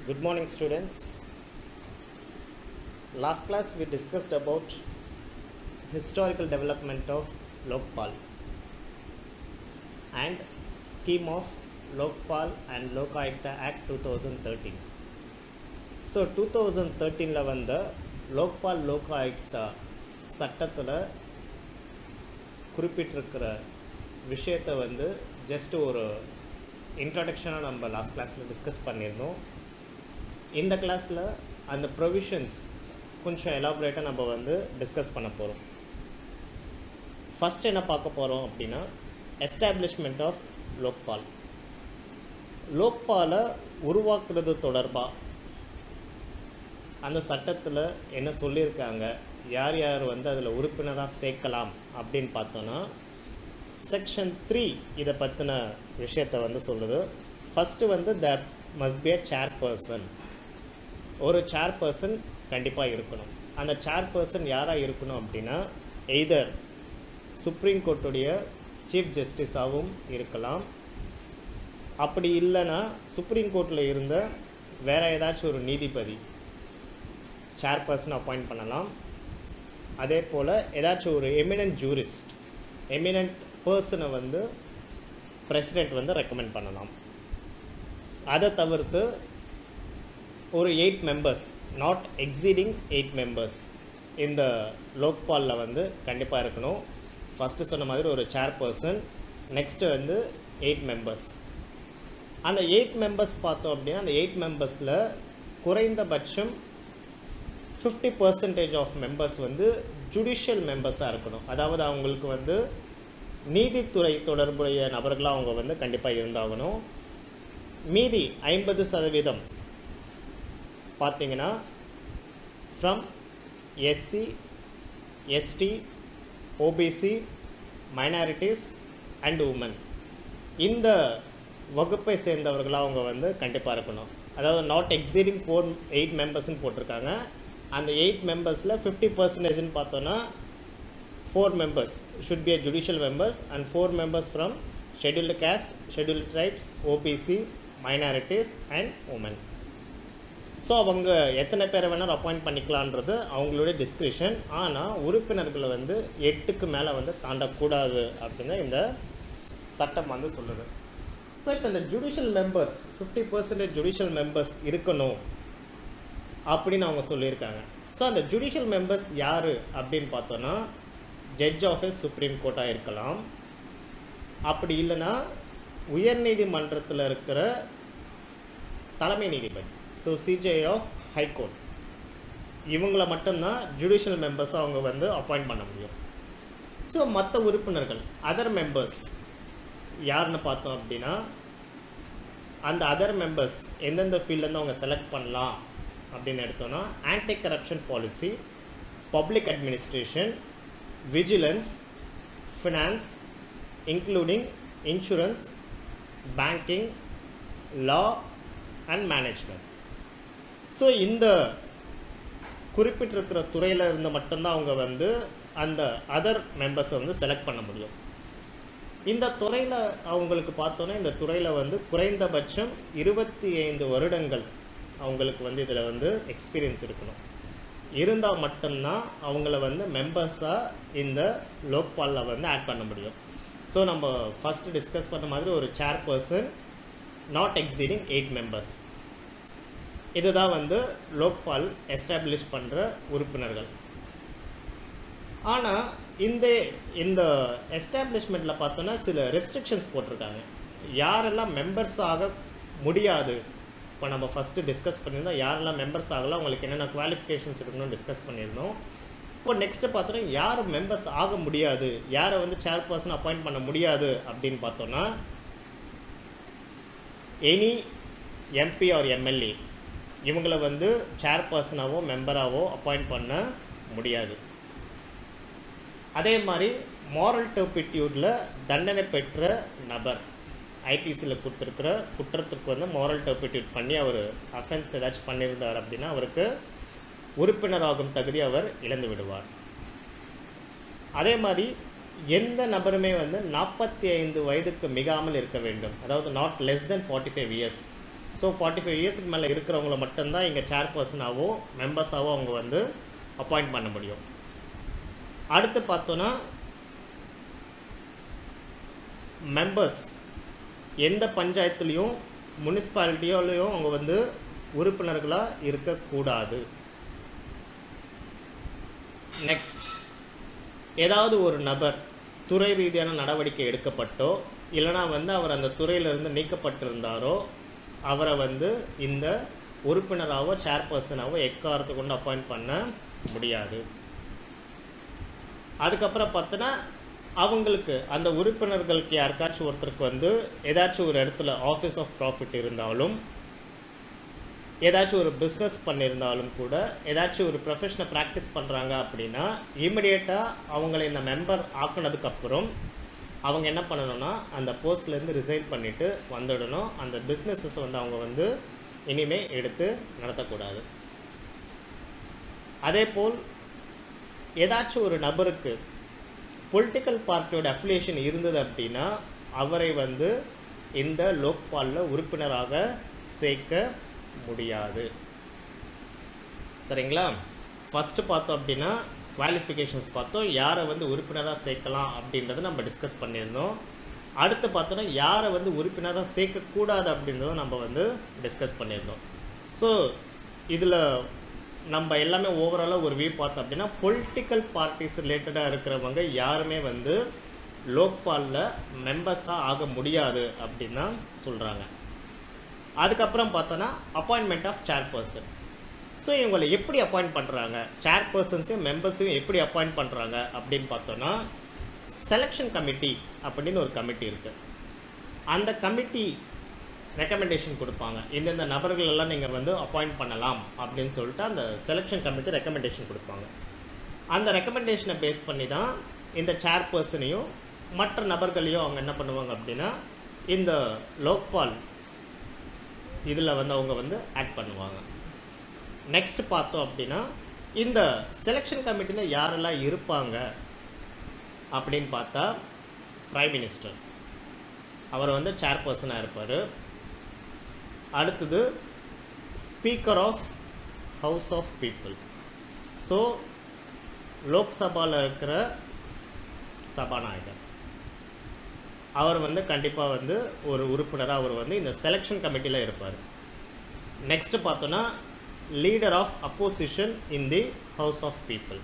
Good morning, students. Last class we discussed about historical development of Lokpal and scheme of Lokpal and Lokayukta Act 2013. So two thousand தேர்ட்டீனில் வந்த லோக்பால் லோகாயுக்தா சட்டத்தில் குறிப்பிட்டிருக்கிற விஷயத்தை வந்து just ஒரு இன்ட்ரடக்ஷனாக நம்ம last கிளாஸில் டிஸ்கஸ் பண்ணியிருந்தோம் இந்த கிளாஸில் அந்த ப்ரொவிஷன்ஸ் கொஞ்சம் எலாபரேட்டாக நம்ம வந்து டிஸ்கஸ் பண்ண போகிறோம் ஃபஸ்ட் என்ன பார்க்க போகிறோம் அப்படின்னா எஸ்டாப்ளிஷ்மெண்ட் ஆஃப் லோக்பால் லோக்பாலை உருவாக்குறது தொடர்பாக அந்த சட்டத்தில் என்ன சொல்லியிருக்காங்க யார் யார் வந்து அதில் உறுப்பினராக சேர்க்கலாம் அப்படின்னு பார்த்தோன்னா செக்ஷன் த்ரீ இதை பற்றின விஷயத்தை வந்து சொல்லுது ஃபஸ்ட்டு வந்து there must be a chairperson ஒரு சேர்பர்சன் கண்டிப்பாக இருக்கணும் அந்த சேர்பர்சன் யாராக இருக்கணும் அப்படின்னா எய்தர் சுப்ரீம் கோர்ட்டுடைய சீஃப் ஜஸ்டிஸாகவும் இருக்கலாம் அப்படி இல்லைன்னா சுப்ரீம் கோர்ட்டில் இருந்த வேறு ஏதாச்சும் ஒரு நீதிபதி சேர்பர்சன் அப்பாயிண்ட் பண்ணலாம் அதே போல் ஏதாச்சும் ஒரு எமினன்ட் ஜூரிஸ்ட் எமினன்ட் பர்சனை வந்து பிரசிடெண்ட் வந்து ரெக்கமெண்ட் பண்ணலாம் அதை தவிர்த்து ஒரு eight members not exceeding eight members இந்த லோக்பாலில் வந்து கண்டிப்பாக இருக்கணும் ஃபஸ்ட்டு சொன்ன மாதிரி ஒரு சேர்பர்சன் நெக்ஸ்ட்டு வந்து எயிட் மெம்பர்ஸ் அந்த எயிட் மெம்பர்ஸ் பார்த்தோம் அப்படின்னா அந்த எயிட் மெம்பர்ஸில் குறைந்தபட்சம் ஃபிஃப்டி பர்சன்டேஜ் ஆஃப் மெம்பர்ஸ் வந்து ஜுடிஷியல் மெம்பர்ஸாக இருக்கணும் அதாவது அவங்களுக்கு வந்து நீதித்துறை தொடர்புடைய நபர்களாக அவங்க வந்து கண்டிப்பாக இருந்தாகணும் மீதி ஐம்பது சதவீதம் பார்த்தீங்கன்னா from SC ST OBC minorities and women இந்த வகுப்பை சேர்ந்தவர்களாக அவங்க வந்து கண்டிப்பாக இருக்கணும் அதாவது நாட் எக்ஸீடிங் ஃபோர் எயிட் மெம்பர்ஸ்னு போட்டிருக்காங்க அந்த எயிட் மெம்பர்ஸில் ஃபிஃப்டி பர்சன்டேஜ்னு பார்த்தோன்னா four members should be a judicial members and four members from scheduled caste scheduled tribes OBC minorities and women so அவங்க எத்தனை பேரை வேணாலும் அப்பாயிண்ட் பண்ணிக்கலான்றது அவங்களுடைய டிஸ்கிரிப்ஷன் ஆனால் உறுப்பினர்களை வந்து எட்டுக்கு மேலே வந்து தாண்டக்கூடாது அப்படின்னு இந்த சட்டம் வந்து சொல்லுது ஸோ இப்போ இந்த judicial members fifty percentage judicial members இருக்கணும் அப்படின்னு அவங்க சொல்லியிருக்காங்க ஸோ அந்த ஜுடிஷியல் மெம்பர்ஸ் யார் அப்படின்னு பார்த்தோன்னா ஜட்ஜ் ஆஃப் எ சுப்ரீம் கோர்ட்டாக இருக்கலாம் அப்படி இல்லைன்னா உயர்நீதிமன்றத்தில் இருக்கிற தலைமை நீதிபதி ஸோ சிஜே ஆஃப் ஹைகோர்ட் இவங்களை மட்டும்தான் ஜுடிஷியல் மெம்பர்ஸை அவங்க வந்து அப்பாயிண்ட் பண்ண முடியும் ஸோ மற்ற உறுப்பினர்கள் அதர் மெம்பர்ஸ் யாருன்னு பார்த்தோம் அப்படின்னா அந்த அதர் மெம்பர்ஸ் எந்தெந்த ஃபீல்ட்லேருந்து அவங்க செலக்ட் பண்ணலாம் அப்படின்னு எடுத்தோன்னா anti corruption policy public administration vigilance finance including insurance banking law and management so இந்த குறிப்பிட்டிருக்கிற துறையில் இருந்து மட்டும்தான் அவங்க வந்து அந்த அதர் மெம்பர்ஸை வந்து செலக்ட் பண்ண முடியும் இந்த துறையில் அவங்களுக்கு பார்த்தோன்னா இந்த துறையில் வந்து குறைந்தபட்சம் இருபத்தி ஐந்து வருடங்கள் அவங்களுக்கு வந்து இதில் வந்து எக்ஸ்பீரியன்ஸ் இருக்கணும் இருந்தால் மட்டும்தான் அவங்கள வந்து மெம்பர்ஸாக இந்த லோக்பாலில் வந்து ஆட் பண்ண முடியும் ஸோ நம்ம ஃபஸ்ட்டு டிஸ்கஸ் பண்ண மாதிரி ஒரு chairperson not exceeding eight members இதுதான் வந்து லோக்பால் எஸ்டாப்ளிஷ் பண்ணுற உறுப்பினர்கள் ஆனால் இந்த இந்த எஸ்டாப்ளிஷ்மெண்ட்டில் பார்த்தோன்னா சில ரெஸ்ட்ரிக்ஷன்ஸ் போட்டிருக்காங்க யாரெல்லாம் மெம்பர்ஸ் ஆக முடியாது இப்போ நம்ம ஃபஸ்ட்டு டிஸ்கஸ் பண்ணியிருந்தோம் யாரெல்லாம் மெம்பர்ஸ் ஆகலாம் அவங்களுக்கு என்னென்ன குவாலிஃபிகேஷன்ஸ் இருக்கணும்னு டிஸ்கஸ் பண்ணியிருந்தோம் இப்போ நெக்ஸ்ட்டு பார்த்தோன்னா யார் மெம்பர்ஸ் ஆக முடியாது யாரை வந்து சேர்பர்சன் அப்பாயிண்ட் பண்ண முடியாது அப்படின்னு பார்த்தோன்னா எனி எம்பி ஆர் எம்எல்ஏ இவங்களை வந்து சேர்பர்சனாவோ மெம்பராகவோ அப்பாயிண்ட் பண்ண முடியாது அதே மாதிரி மாரல் டர்பிட்யூடில் தண்டனை பெற்ற நபர் ஐபிசியில் கொடுத்துருக்கிற குற்றத்துக்கு வந்து மாரல் டர்பிட்யூட் பண்ணி அவர் அஃபென்ஸ் ஏதாச்சும் பண்ணியிருந்தார் அப்படின்னா அவருக்கு உறுப்பினராகும் தகுதி அவர் இழந்து விடுவார் அதே மாதிரி எந்த நபருமே வந்து நாற்பத்தி ஐந்து வயதுக்கு மிகாமல் இருக்க வேண்டும் அதாவது not less than forty five years so forty five இயர்ஸுக்கு மேலே இருக்கிறவங்கள மட்டும்தான் இங்கே சேர்பர்சனாவோ மெம்பர்ஸாவோ அவங்க வந்து அப்பாயிண்ட் பண்ண முடியும் அடுத்து பார்த்தோன்னா மெம்பர்ஸ் எந்த பஞ்சாயத்துலேயும் முனிசிபாலிட்டியோலையும் அவங்க வந்து உறுப்பினர்களாக இருக்கக்கூடாது நெக்ஸ்ட் ஏதாவது ஒரு நபர் துறை ரீதியான நடவடிக்கை எடுக்கப்பட்டோ இல்லைனா வந்து அவர் அந்த துறையிலிருந்து நீக்கப்பட்டிருந்தாரோ அவரை வந்து இந்த உறுப்பினராகவோ சேர்பர்சனாவோ எக்காரத்தை கொண்டு அப்பாயிண்ட் பண்ண முடியாது அதுக்கப்புறம் பார்த்தோன்னா அவங்களுக்கு அந்த உறுப்பினர்களுக்கு யாருக்காச்சும் ஒருத்தருக்கு வந்து ஏதாச்சும் ஒரு இடத்துல ஆஃபீஸ் ஆஃப் ப்ராஃபிட் இருந்தாலும் ஏதாச்சும் ஒரு பிஸ்னஸ் பண்ணியிருந்தாலும் கூட ஏதாச்சும் ஒரு ப்ரொஃபஷனை ப்ராக்டிஸ் பண்ணுறாங்க அப்படின்னா இமிடியேட்டாக அவங்கள இந்த மெம்பர் ஆக்குனதுக்கப்புறம் அவங்க என்ன பண்ணணும்னா அந்த போஸ்ட்லேருந்து ரிசைன் பண்ணிவிட்டு வந்துடணும் அந்த பிஸ்னஸஸ் வந்து அவங்க வந்து இனிமே எடுத்து நடத்தக்கூடாது அதே போல் ஏதாச்சும் ஒரு நபருக்கு பொலிட்டிக்கல் பார்ட்டியோட அஃபிலியேஷன் இருந்தது அப்படின்னா அவரை வந்து இந்த லோக்பாலில் உறுப்பினராக சேர்க்க முடியாது சரிங்களா ஃபஸ்ட்டு பார்த்தோம் அப்படின்னா குவாலிஃபிகேஷன்ஸ் பார்த்தோம் யாரை வந்து உறுப்பினராக சேர்க்கலாம் அப்படின்றத நம்ம டிஸ்கஸ் பண்ணியிருந்தோம் அடுத்து பார்த்தோன்னா யாரை வந்து உறுப்பினராக சேர்க்கக்கூடாது அப்படின்றத நம்ம வந்து டிஸ்கஸ் பண்ணியிருந்தோம் ஸோ இதில் நம்ம எல்லாமே ஓவராலாக ஒரு வியூ பார்த்தோம் அப்படின்னா பொலிட்டிக்கல் பார்ட்டிஸ் ரிலேட்டடாக இருக்கிறவங்க யாருமே வந்து லோக்பாலில் மெம்பர்ஸாக ஆக முடியாது அப்படின்னு தான் சொல்கிறாங்க அதுக்கப்புறம் பார்த்தோன்னா அப்பாயின்மெண்ட் ஆஃப் சேர்பர்சன் ஸோ இவங்களை எப்படி அப்பாயிண்ட் பண்ணுறாங்க சேர்பர்சன்ஸையும் மெம்பர்ஸையும் எப்படி அப்பாயிண்ட் பண்ணுறாங்க அப்படின்னு பார்த்தோன்னா செலெக்ஷன் கமிட்டி அப்படின்னு ஒரு கமிட்டி இருக்குது அந்த கமிட்டி ரெக்கமெண்டேஷன் கொடுப்பாங்க இந்தந்த நபர்கள் எல்லாம் நீங்கள் வந்து அப்பாயிண்ட் பண்ணலாம் அப்படின்னு சொல்லிட்டு அந்த செலெக்ஷன் கமிட்டி ரெக்கமெண்டேஷன் கொடுப்பாங்க அந்த ரெக்கமெண்டேஷனை பேஸ் பண்ணி தான் இந்த சேர்பர்சனையும் மற்ற நபர்களையும் அவங்க என்ன பண்ணுவாங்க அப்படின்னா இந்த லோக்பால் இதில் வந்து அவங்க வந்து ஆட் பண்ணுவாங்க நெக்ஸ்ட் பார்த்தோம் அப்படின்னா இந்த செலெக்ஷன் கமிட்டியில் யாரெல்லாம் இருப்பாங்க அப்படின்னு பார்த்தா பிரைம் மினிஸ்டர் அவர் வந்து சேர்பர்சனாக இருப்பார் அடுத்தது speaker of house of people so லோக்சபாவில் இருக்கிற சபாநாயகர் அவர் வந்து கண்டிப்பாக வந்து ஒரு உறுப்பினராக அவர் வந்து இந்த செலெக்ஷன் கமிட்டியில் இருப்பார் நெக்ஸ்ட் பார்த்தோன்னா leader of opposition in the house of people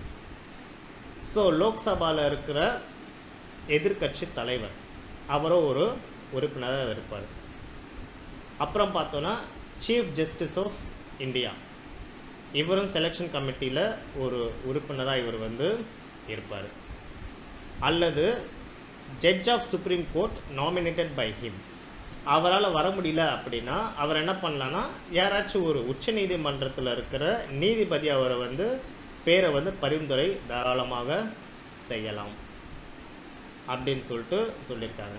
so லோக்சபாவில் இருக்கிற எதிர்கட்சி தலைவர் அவரும் ஒரு உறுப்பினராக இருப்பார் அப்புறம் பார்த்தோன்னா சீஃப் ஜஸ்டிஸ் ஆஃப் இந்தியா இவரும் செலெக்ஷன் கமிட்டியில் ஒரு உறுப்பினராக இவர் வந்து இருப்பார் அல்லது judge of supreme court nominated by him அவரால் வர முடியல அப்படின்னா அவர் என்ன பண்ணலான்னா யாராச்சும் ஒரு உச்ச நீதிமன்றத்தில் இருக்கிற நீதிபதி அவரை வந்து பேரை வந்து பரிந்துரை தாராளமாக செய்யலாம் அப்படின்னு சொல்லிட்டு சொல்லியிருக்காங்க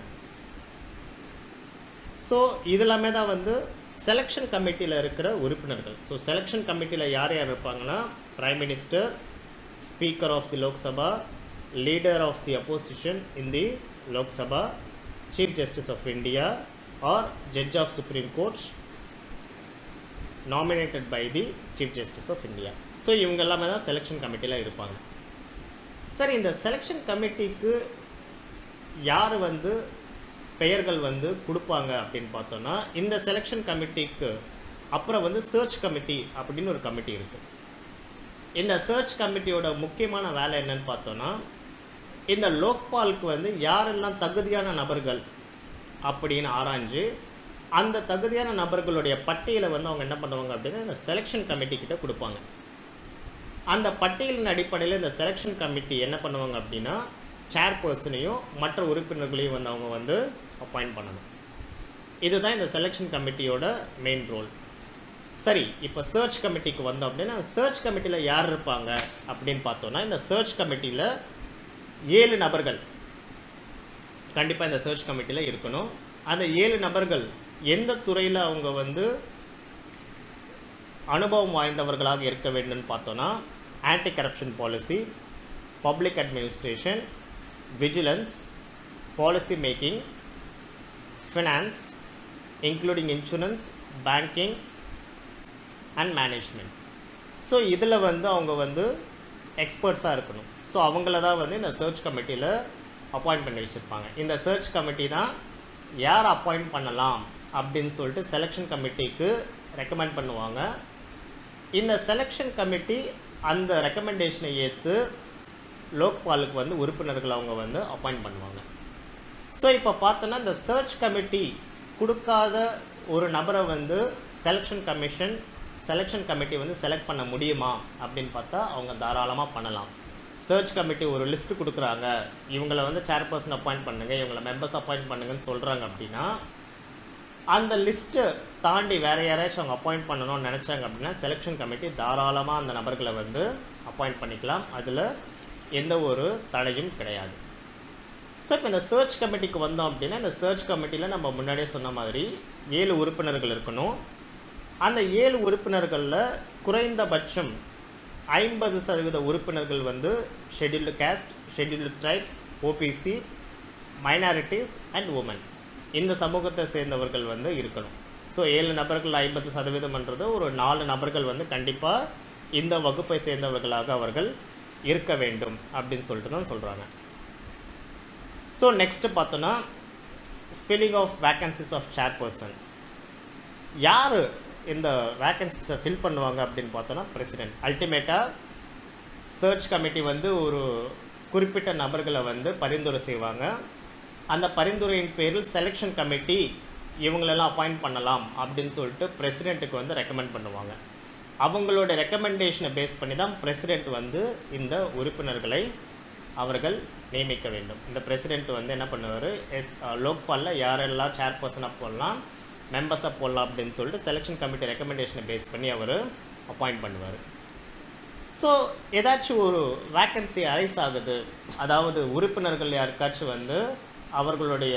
ஸோ இதெல்லாமே தான் வந்து செலெக்ஷன் கமிட்டியில் இருக்கிற உறுப்பினர்கள் ஸோ செலெக்ஷன் கமிட்டியில் யார் யார் இருப்பாங்கன்னா prime minister speaker of the Lok Sabha leader of the opposition in the Lok Sabha chief justice of India or judge of supreme court nominated by the chief justice of India so இவங்க எல்லாமே தான் செலெக்ஷன் கமிட்டியில் இருப்பாங்க சரி இந்த செலெக்ஷன் கமிட்டிக்கு யார் வந்து பெயர்கள் வந்து கொடுப்பாங்க அப்படின்னு பார்த்தோன்னா இந்த செலெக்ஷன் கமிட்டிக்கு அப்புறம் வந்து சர்ச் கமிட்டி அப்படின்னு ஒரு கமிட்டி இருக்குது இந்த சர்ச் கமிட்டியோட முக்கியமான வேலை என்னன்னு பார்த்தோன்னா இந்த லோக்பாலுக்கு வந்து யாரெல்லாம் தகுதியான நபர்கள் அப்படின்னு ஆராய்ஞ்சு அந்த தகுதியான நபர்களுடைய பட்டியலை வந்து அவங்க என்ன பண்ணுவாங்க அப்படின்னா இந்த செலெக்ஷன் கமிட்டி கிட்ட கொடுப்பாங்க அந்த பட்டியலின் அடிப்படையில் இந்த செலெக்ஷன் கமிட்டி என்ன பண்ணுவாங்க அப்படின்னா சேர்பர்சனையும் மற்ற உறுப்பினர்களையும் வந்து அவங்க வந்து அப்பாயிண்ட் பண்ணணும் இதுதான் இந்த செலெக்ஷன் கமிட்டியோட மெயின் ரோல் சரி இப்போ சர்ச் கமிட்டிக்கு வந்தோம் அப்படின்னா சர்ச் கமிட்டியில் யார் இருப்பாங்க அப்படின்னு பார்த்தோன்னா இந்த சர்ச் கமிட்டியில் ஏழு நபர்கள் கண்டிப்பாக இந்த சர்ச் கமிட்டியில் இருக்கணும் அந்த ஏழு நபர்கள் எந்த துறையில் அவங்க வந்து அனுபவம் வாய்ந்தவர்களாக இருக்க வேண்டும்னு பார்த்தோன்னா anti corruption policy public administration vigilance policy making finance including insurance banking and management so இதில் வந்து அவங்க வந்து எக்ஸ்பர்ட்ஸாக இருக்கணும் ஸோ அவங்கள தான் வந்து இந்த சர்ச் கமிட்டியில் அப்பாயிண்ட் பண்ணி வச்சுருப்பாங்க இந்த சர்ச் கமிட்டி தான் யார் அப்பாயிண்ட் பண்ணலாம் அப்படின்னு சொல்லிட்டு செலெக்ஷன் கமிட்டிக்கு ரெக்கமெண்ட் பண்ணுவாங்க இந்த செலெக்ஷன் கமிட்டி அந்த ரெக்கமெண்டேஷனை ஏற்று லோக்பாலுக்கு வந்து உறுப்பினர்கள் அவங்க வந்து அப்பாயிண்ட் பண்ணுவாங்க ஸோ இப்போ பார்த்தோன்னா இந்த சர்ச் கமிட்டி கொடுக்காத ஒரு நபரை வந்து செலெக்ஷன் கமிஷன் செலெக்ஷன் கமிட்டி வந்து செலக்ட் பண்ண முடியுமா அப்படின்னு பார்த்தா அவங்க தாராளமாக பண்ணலாம் சர்ச் கமிட்டி ஒரு லிஸ்ட் கொடுக்குறாங்க இவங்கள வந்து சேர்பர்சன் அப்பாயிண்ட் பண்ணுங்க இவங்கள மெம்பர்ஸ் அப்பாயிண்ட் பண்ணுங்கன்னு சொல்கிறாங்க அப்படின்னா அந்த லிஸ்ட்டை தாண்டி வேற யாராச்சும் அவங்க அப்பாயிண்ட் பண்ணணும்னு நினச்சாங்க அப்படின்னா செலெக்ஷன் கமிட்டி தாராளமாக அந்த நபர்களை வந்து அப்பாயிண்ட் பண்ணிக்கலாம் அதில் எந்த ஒரு தடையும் கிடையாது ஸோ இப்போ இந்த சர்ச் கமிட்டிக்கு வந்தோம் அப்படின்னா இந்த சர்ச் கமிட்டியில் நம்ம முன்னாடியே சொன்ன மாதிரி ஏழு உறுப்பினர்கள் இருக்கணும் அந்த ஏழு உறுப்பினர்களில் குறைந்தபட்சம் ஐம்பது சதவீத உறுப்பினர்கள் வந்து scheduled caste scheduled tribes OBC minorities and women இந்த சமூகத்தை சேர்ந்தவர்கள் வந்து இருக்கணும் ஸோ ஏழு நபர்கள் ஐம்பது சதவீதம்ன்றது ஒரு நாலு நபர்கள் வந்து கண்டிப்பாக இந்த வகுப்பை சேர்ந்தவர்களாக அவர்கள் இருக்க வேண்டும் அப்படின்னு சொல்லிட்டு தான் சொல்கிறாங்க ஸோ நெக்ஸ்ட் பார்த்தோன்னா filling of vacancies of chairperson யார் இந்த வேக்கன்சிஸை ஃபில் பண்ணுவாங்க அப்படின்னு பார்த்தோன்னா பிரசிடென்ட் அல்டிமேட்டாக சர்ச் கமிட்டி வந்து ஒரு குறிப்பிட்ட நபர்களை வந்து பரிந்துரை செய்வாங்க அந்த பரிந்துரையின் பேரில் செலெக்ஷன் கமிட்டி இவங்களெல்லாம் அப்பாயிண்ட் பண்ணலாம் அப்படின்னு சொல்லிட்டு பிரசிடெண்ட்டுக்கு வந்து ரெக்கமெண்ட் பண்ணுவாங்க அவங்களோட ரெக்கமெண்டேஷனை பேஸ் பண்ணி தான் பிரசிடெண்ட் வந்து இந்த உறுப்பினர்களை அவர்கள் நியமிக்க வேண்டும் இந்த பிரசிடெண்ட் வந்து என்ன பண்ணுவார் எஸ் லோக்பாலில் யாரெல்லாம் சேர்பர்சனாக போடலாம் மெம்பர்ஸாக போடலாம் அப்படின்னு சொல்லிட்டு செலெக்ஷன் கமிட்டி ரெக்கமெண்டேஷனை பேஸ் பண்ணி அவர் அப்பாயிண்ட் பண்ணுவார் ஸோ ஏதாச்சும் ஒரு வேக்கன்சி அரைஸ் ஆகுது அதாவது உறுப்பினர்கள் யாருக்காச்சும் வந்து அவர்களுடைய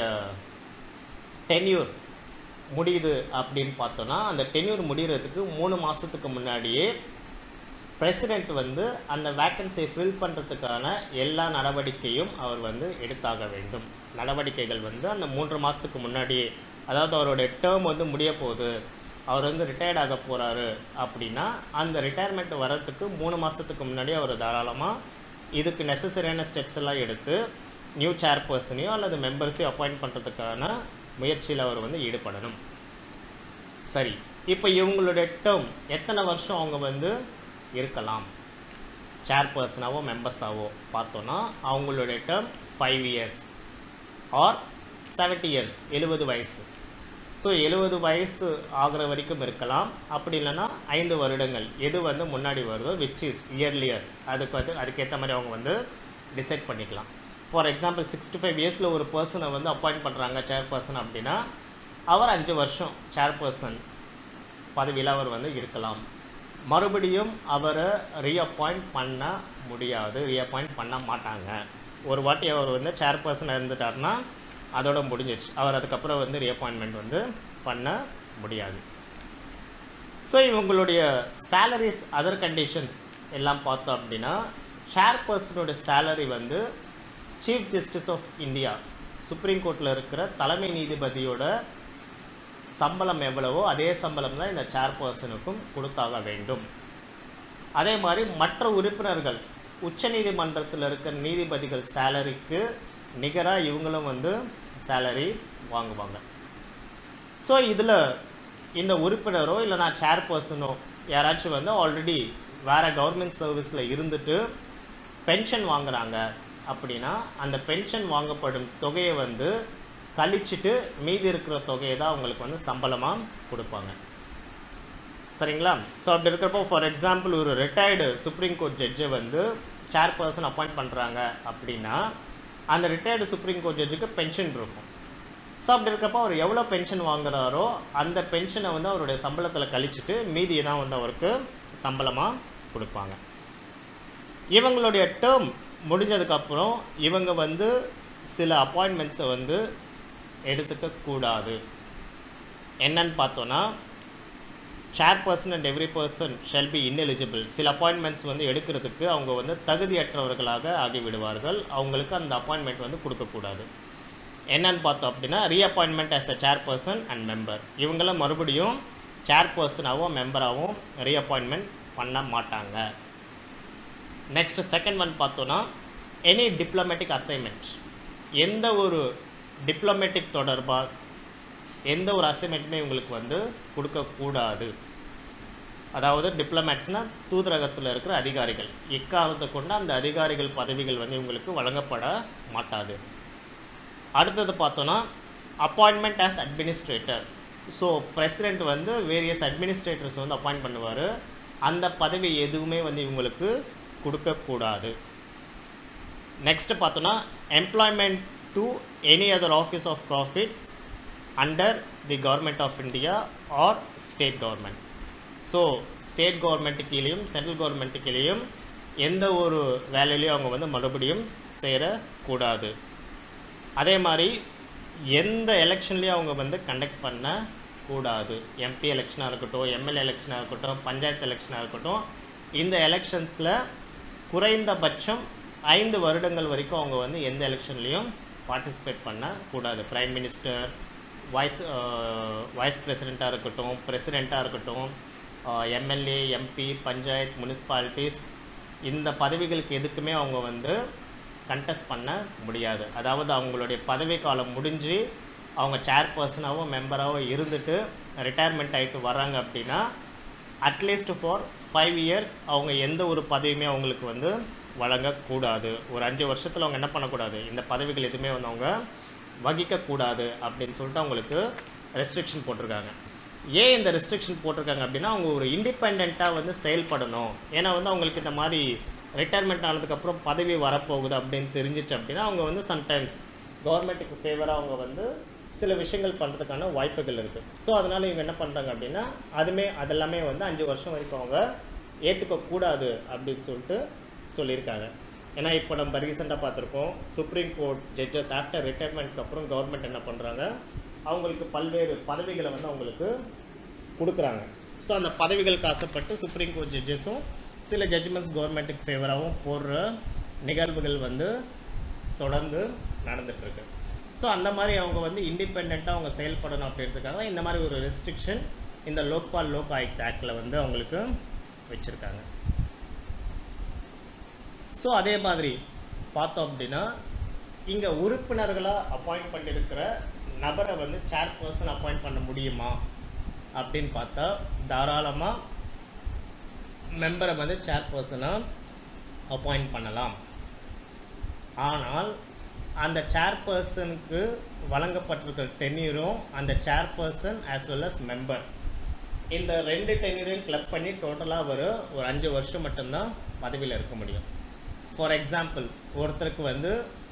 டென்யூர் முடியுது அப்படின்னு பார்த்தோன்னா அந்த டென்யூர் முடிகிறதுக்கு மூணு மாதத்துக்கு முன்னாடியே பிரசிடெண்ட் வந்து அந்த வேக்கன்சியை ஃபில் பண்ணுறதுக்கான எல்லா நடவடிக்கையும் அவர் வந்து எடுத்தாக வேண்டும் நடவடிக்கைகள் வந்து அந்த மூன்று மாதத்துக்கு முன்னாடியே அதாவது அவருடைய டேர்ம் வந்து முடிய போகுது அவர் வந்து ரிட்டையர்ட் ஆக போகிறாரு அப்படின்னா அந்த ரிட்டையர்மெண்ட் வர்றதுக்கு மூணு மாதத்துக்கு முன்னாடி அவர் தாராளமாக இதுக்கு நெசசரியான ஸ்டெப்ஸ் எல்லாம் எடுத்து நியூ சேர்பர்சனையோ அல்லது மெம்பர்ஸையோ அப்பாயிண்ட் பண்ணுறதுக்கான முயற்சியில் அவர் வந்து ஈடுபடணும் சரி இப்போ இவங்களுடைய டேர்ம் எத்தனை வருஷம் அவங்க வந்து இருக்கலாம் சேர்பர்சனாவோ மெம்பர்ஸாவோ பார்த்தோன்னா அவங்களுடைய term five years or seventy years எழுபது வயசு ஸோ எழுபது வயசு ஆகிற வரைக்கும் இருக்கலாம் அப்படி இல்லைன்னா ஐந்து வருடங்கள் எது வந்து முன்னாடி வருதோ விச் இஸ் இயர்லியர் அதுக்கு வந்து அதுக்கேற்ற மாதிரி அவங்க வந்து டிசைட் பண்ணிக்கலாம் ஃபார் எக்ஸாம்பிள் சிக்ஸ்டி ஃபைவ் இயர்ஸில் ஒரு பர்சனை வந்து அப்பாயிண்ட் பண்ணுறாங்க சேர்பர்சன் அப்படின்னா அவர் அஞ்சு வருஷம் சேர்பர்சன் பதவியில் அவர் வந்து இருக்கலாம் மறுபடியும் அவரை ரீஅப்பாயிண்ட் பண்ண முடியாது ரீஅப்பாயிண்ட் பண்ண மாட்டாங்க ஒரு வாட்டி அவர் வந்து சேர்பர்சன் இருந்துட்டாருன்னா அதோட முடிஞ்சிருச்சு அவர் அதுக்கப்புறம் வந்து ரீஅப்பாயின்மெண்ட் வந்து பண்ண முடியாது ஸோ இவங்களுடைய சேலரிஸ் அதர் கண்டிஷன்ஸ் எல்லாம் பார்த்தோம் அப்படின்னா சேர்பர்சனோட சேலரி வந்து chief justice of India supreme கோர்ட்டில் இருக்கிற தலைமை நீதிபதியோட சம்பளம் எவ்வளவோ அதே சம்பளம் தான் இந்த சேர்பர்சனுக்கும் கொடுத்தாக வேண்டும் அதே மாதிரி மற்ற உறுப்பினர்கள் உச்சநீதிமன்றத்தில் இருக்கிற நீதிபதிகள் சேலரிக்கு நிகராக இவங்களும் வந்து சேலரி வாங்குவாங்க ஸோ இதில் இந்த உறுப்பினரோ இல்லை நான் சேர்பர்சனோ யாராச்சும் வந்து ஆல்ரெடி வேறு கவர்மெண்ட் சர்வீஸில் இருந்துட்டு பென்ஷன் வாங்குறாங்க அப்படின்னா அந்த பென்ஷன் வாங்கப்படும் தொகையை வந்து கழிச்சிட்டு மீதி இருக்கிற தொகையை தான் அவங்களுக்கு வந்து சம்பளமாக கொடுப்பாங்க சரிங்களா ஸோ அப்படி இருக்கிறப்போ ஃபார் எக்ஸாம்பிள் ஒரு ரிட்டையர்டு சுப்ரீம் கோர்ட் ஜட்ஜை வந்து சேர்பர்சன் அப்பாயிண்ட் பண்ணுறாங்க அப்படின்னா அந்த ரிட்டையர்டு சுப்ரீம் கோர்ட் ஜட்ஜுக்கு பென்ஷன் இருக்கும் ஸோ அப்படி இருக்கப்போ அவர் எவ்வளோ பென்ஷன் வாங்குறாரோ அந்த பென்ஷனை வந்து அவருடைய சம்பளத்தில் கழிச்சிட்டு மீதியை தான் வந்து அவருக்கு சம்பளமாக கொடுப்பாங்க இவங்களுடைய டேர்ம் முடிஞ்சதுக்கப்புறம் இவங்க வந்து சில அப்பாயின்மெண்ட்ஸை வந்து எடுத்துக்க கூடாது என்னன்னு பார்த்தோன்னா chairperson and every person shall be ineligible சில அப்பாயின்மெண்ட்ஸ் வந்து எடுக்கிறதுக்கு அவங்க வந்து தகுதியற்றவர்களாக ஆகிவிடுவார்கள் அவங்களுக்கு அந்த அப்பாயின்மெண்ட் வந்து கொடுக்கக்கூடாது என்னன்னு பார்த்தோம் அப்படின்னா reappointment as a chairperson and member இவங்கள மறுபடியும் சேர்பர்சனாகவும் மெம்பராகவும் ரீஅப்பாயின்மெண்ட் பண்ண மாட்டாங்க நெக்ஸ்ட் செகண்ட் ஒன் பார்த்தோன்னா எனி டிப்ளமேட்டிக் அசைன்மெண்ட் எந்த ஒரு டிப்ளமேட்டிக் தொடர்பாக எந்த ஒரு அசைன்மெண்ட்டுமே உங்களுக்கு வந்து கொடுக்கக்கூடாது அதாவது டிப்ளமேட்ஸ்னால் தூதரகத்தில் இருக்கிற அதிகாரிகள் எக்காரணத்தை கொண்டு அந்த அதிகாரிகள் பதவிகள் வந்து இவங்களுக்கு வழங்கப்பட மாட்டாது அடுத்தது பார்த்தோன்னா appointment as administrator so president வந்து வேரியஸ் அட்மினிஸ்ட்ரேட்டர்ஸ் வந்து அப்பாயிண்ட் பண்ணுவார் அந்த பதவி எதுவுமே வந்து இவங்களுக்கு கொடுக்கக்கூடாது நெக்ஸ்ட் பார்த்தோன்னா employment to any other office of profit under the government of India or state government so state government கீழேயும் சென்ட்ரல் கவர்மெண்ட்டு கீழேயும் எந்த ஒரு வேலையிலையும் அவங்க வந்து மறுபடியும் சேரக்கூடாது அதே மாதிரி எந்த எலெக்ஷன்லேயும் அவங்க வந்து கண்டக்ட் பண்ண கூடாது எம்பி எலெக்ஷனாக இருக்கட்டும் எம்எல்ஏ எலெக்ஷனாக இருக்கட்டும் பஞ்சாயத்து எலெக்ஷனாக இருக்கட்டும் இந்த எலெக்ஷன்ஸில் குறைந்தபட்சம் ஐந்து வருடங்கள் வரைக்கும் அவங்க வந்து எந்த எலெக்ஷன்லேயும் பார்ட்டிசிபேட் பண்ணக்கூடாது பிரைம் மினிஸ்டர் வைஸ் வைஸ் பிரசிடெண்ட்டாக இருக்கட்டும் பிரசிடெண்ட்டாக இருக்கட்டும் எம்எல்ஏ எம்பி பஞ்சாயத் முனிசிபாலிட்டிஸ் இந்த பதவிகளுக்கு எதுக்குமே அவங்க வந்து கண்டெஸ்ட் பண்ண முடியாது அதாவது அவங்களுடைய பதவி காலம் முடிஞ்சு அவங்க சேர்பர்சனாகவும் மெம்பராகவும் இருந்துட்டு ரிட்டையர்மெண்ட் ஆகிட்டு வராங்க அப்படின்னா அட்லீஸ்ட் ஃபார் ஃபைவ் இயர்ஸ் அவங்க எந்த ஒரு பதவியுமே அவங்களுக்கு வந்து வழங்கக்கூடாது ஒரு அஞ்சு வருஷத்தில் அவங்க என்ன பண்ணக்கூடாது இந்த பதவிகள் எதுவுமே வந்து அவங்க வகிக்கக்கூடாது அப்படின்னு சொல்லிட்டு அவங்களுக்கு ரெஸ்ட்ரிக்ஷன் போட்டிருக்காங்க ஏன் இந்த ரெஸ்ட்ரிக்ஷன் போட்டிருக்காங்க அப்படின்னா அவங்க ஒரு இண்டிபெண்ட்டாக வந்து செயல்படணும் ஏன்னா வந்து அவங்களுக்கு இந்த மாதிரி ரிட்டையர்மெண்ட் ஆனதுக்கப்புறம் பதவி வரப்போகுது அப்படின்னு தெரிஞ்சிச்சு அப்படின்னா அவங்க வந்து சம்டைம்ஸ் கவர்மெண்ட்டுக்கு ஃபேவராக அவங்க வந்து சில விஷயங்கள் பண்ணுறதுக்கான வாய்ப்புகள் இருக்குது ஸோ அதனால் இவங்க என்ன பண்ணுறாங்க அப்படின்னா அதுமே அதெல்லாமே வந்து அஞ்சு வருஷம் வரைக்கும் அவங்க ஏற்றுக்கக்கூடாது அப்படின்னு சொல்லிட்டு சொல்லியிருக்காங்க ஏன்னா இப்போ நம்ம ரீசெண்டாக பார்த்துருக்கோம் சுப்ரீம் கோர்ட் ஜட்ஜஸ் ஆஃப்டர் ரிட்டையர்மெண்ட்க்கு அப்புறம் கவர்மெண்ட் என்ன பண்ணுறாங்க அவங்களுக்கு பல்வேறு பதவிகளை வந்து அவங்களுக்கு கொடுக்குறாங்க ஸோ அந்த பதவிகளுக்கு ஆசைப்பட்டு சுப்ரீம் கோர்ட் ஜட்ஜஸும் சில ஜட்ஜ்மெண்ட்ஸ் கவர்மெண்ட்டுக்கு ஃபேவராகவும் போடுற நிகழ்வுகள் வந்து தொடர்ந்து நடந்துட்டுருக்கு ஸோ அந்த மாதிரி அவங்க வந்து இண்டிபெண்ட்டாக அவங்க செயல்படணும் அப்படின்றதுக்காக இந்த மாதிரி ஒரு ரெஸ்ட்ரிக்ஷன் இந்த லோக்பால் லோக் ஆயுக்ட் ஆக்டில் வந்து அவங்களுக்கு வச்சுருக்காங்க ஸோ அதே மாதிரி பார்த்தோம் அப்படின்னா இங்கே உறுப்பினர்களாக அப்பாயிண்ட் பண்ணியிருக்கிற நபரை வந்து சேர்பர்சன் அப்பாயிண்ட் பண்ண முடியுமா அப்படின்னு பார்த்தா தாராளமாக மெம்பரை வந்து சேர்பர்சனாக அப்பாயிண்ட் பண்ணலாம் ஆனால் அந்த சேர்பர்சனுக்கு வழங்கப்பட்டிருக்கிற டென்யூரும் அந்த chairperson as well as member இந்த ரெண்டு டென்யூரையும் கிளப் பண்ணி டோட்டலாக ஒரு ஒரு அஞ்சு வருஷம் மட்டும்தான் பதவியில் இருக்க முடியும் ஃபார் எக்ஸாம்பிள் ஒருத்தருக்கு வந்து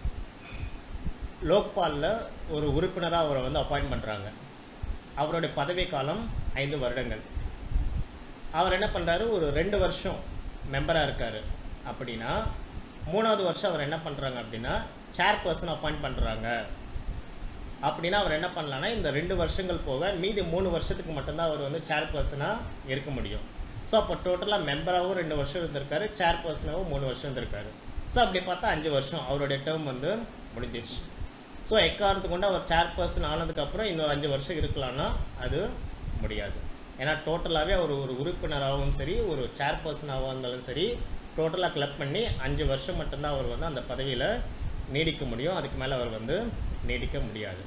லோக்பாலில் ஒரு உறுப்பினராக அவரை வந்து அப்பாயிண்ட் பண்ணுறாங்க அவருடைய பதவி காலம் ஐந்து வருடங்கள் அவர் என்ன பண்ணுறாரு ஒரு ரெண்டு வருஷம் மெம்பராக இருக்கார் அப்படின்னா மூணாவது வருஷம் அவர் என்ன பண்ணுறாங்க அப்படின்னா சேர்பர்சன் அப்பாயிண்ட் பண்ணுறாங்க அப்படின்னா அவர் என்ன பண்ணலான்னா இந்த ரெண்டு வருஷங்கள் போக மீதி மூணு வருஷத்துக்கு மட்டும்தான் அவர் வந்து சேர்பர்சனாக இருக்க முடியும் ஸோ அப்போ டோட்டலாக மெம்பராகவும் ரெண்டு வருஷம் இருந்திருக்காரு சேர்பர்சனாகவும் மூணு வருஷம் இருந்திருக்காரு ஸோ அப்படி பார்த்தா அஞ்சு வருஷம் அவருடைய டேர்ம் வந்து முடிஞ்சிடுச்சு ஸோ எக்காரணத்து கொண்டு அவர் சேர்பர்சன் ஆனதுக்கப்புறம் இன்னொரு அஞ்சு வருஷம் இருக்கலாம்னா அது முடியாது ஏன்னா டோட்டலாகவே அவர் ஒரு உறுப்பினராகவும் சரி ஒரு சேர்பர்சனாகவும் இருந்தாலும் சரி டோட்டலாக கிளப் பண்ணி அஞ்சு வருஷம் மட்டும்தான் அவர் வந்து அந்த பதவியில் நீடிக்க முடியும் அதுக்கு மேலே அவர் வந்து நீடிக்க முடியாது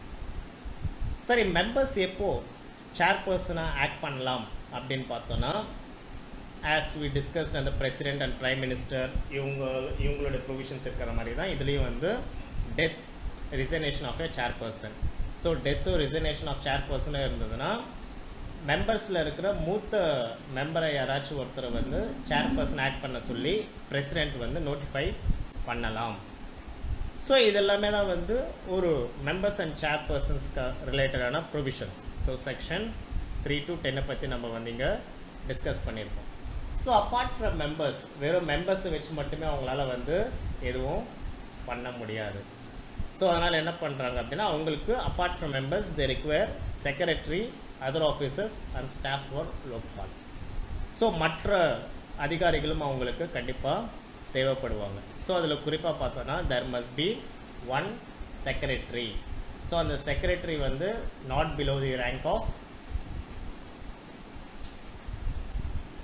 சரி மெம்பர்ஸ் எப்போ சேர்பர்சனாக ஆக்ட் பண்ணலாம் அப்படின்னு பார்த்தோன்னா ஆஸ் வி டிஸ்கஸ்ட் அந்த பிரசிடென்ட் அண்ட் பிரைம் மினிஸ்டர் இவங்க இவங்களுடைய ப்ரொவிஷன்ஸ் இருக்கிற மாதிரி தான் இதுலேயும் வந்து death resignation of a chairperson so death resignation of சேர்பர்சனாக இருந்ததுன்னா மெம்பர்ஸில் இருக்கிற மூத்த மெம்பரை யாராச்சும் ஒருத்தரை வந்து சேர்பர்சன் ஆக்ட் பண்ண சொல்லி பிரசிடெண்ட் வந்து நோட்டிஃபை பண்ணலாம் ஸோ இதெல்லாமே தான் வந்து ஒரு மெம்பர்ஸ் அண்ட் சேர்பர்சன்ஸ்க்கு ரிலேட்டடான provisions so section three to டென்னை பற்றி நம்ம வந்து இங்கே டிஸ்கஸ் பண்ணியிருக்கோம் ஸோ அப்பார்ட் ஃப்ரம் மெம்பர்ஸ் வெறும் மெம்பர்ஸை வச்சு மட்டுமே அவங்களால வந்து எதுவும் பண்ண முடியாது ஸோ அதனால் என்ன பண்ணுறாங்க அப்படின்னா அவங்களுக்கு apart from members they require secretary other officers and staff for Lokpal so மற்ற அதிகாரிகளும் அவங்களுக்கு கண்டிப்பாக தேவைப்படுவாங்க ஸோ அதில் குறிப்பாக பார்த்தோன்னா there must be one secretary so அந்த செக்ரட்டரி வந்து not below the rank of